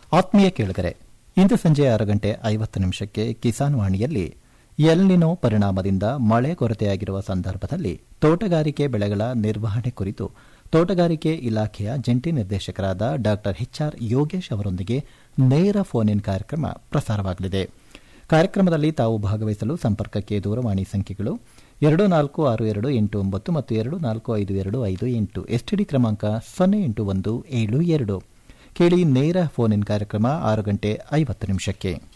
ಆತ್ಮೀಯ ಕೇಳುಗರೆ ಇಂದು ಸಂಜೆ ಆರು ಗಂಟೆ ಐವತ್ತು ನಿಮಿಷಕ್ಕೆ ಕಿಸಾನ್ ವಾಣಿಯಲ್ಲಿ ಎಲ್ನಿನೋ ಪರಿಣಾಮದಿಂದ ಮಳೆ ಕೊರತೆಯಾಗಿರುವ ಸಂದರ್ಭದಲ್ಲಿ ತೋಟಗಾರಿಕೆ ಬೆಳೆಗಳ ನಿರ್ವಹಣೆ ಕುರಿತು ತೋಟಗಾರಿಕೆ ಇಲಾಖೆಯ ಜಂಟಿ ನಿರ್ದೇಶಕರಾದ ಡಾ ಎಚ್ಆರ್ ಯೋಗೇಶ್ ಅವರೊಂದಿಗೆ ನೇರ ಫೋನ್ ಇನ್ ಕಾರ್ಯಕ್ರಮ ಪ್ರಸಾರವಾಗಲಿದೆ ಕಾರ್ಯಕ್ರಮದಲ್ಲಿ ತಾವು ಭಾಗವಹಿಸಲು ಸಂಪರ್ಕಕ್ಕೆ ದೂರವಾಣಿ ಸಂಖ್ಯೆಗಳು ಎರಡು ನಾಲ್ಕು ಆರು ಎರಡು ಎಂಟು ಒಂಬತ್ತು ಮತ್ತು ಎರಡು ನಾಲ್ಕು ಐದು ಎರಡು ಐದು ಎಂಟು ಎಸ್ಟಿಡಿ ಕ್ರಮಾಂಕ ಸೊನ್ನೆ ಎಂಟು ಒಂದು ಏಳು ಎರಡು ಕೇಳಿ ನೇರ ಫೋನ್ ಇನ್ ಕಾರ್ಯಕ್ರಮ ಆರು ಗಂಟೆ ಐವತ್ತು ನಿಮಿಷಕ್ಕೆ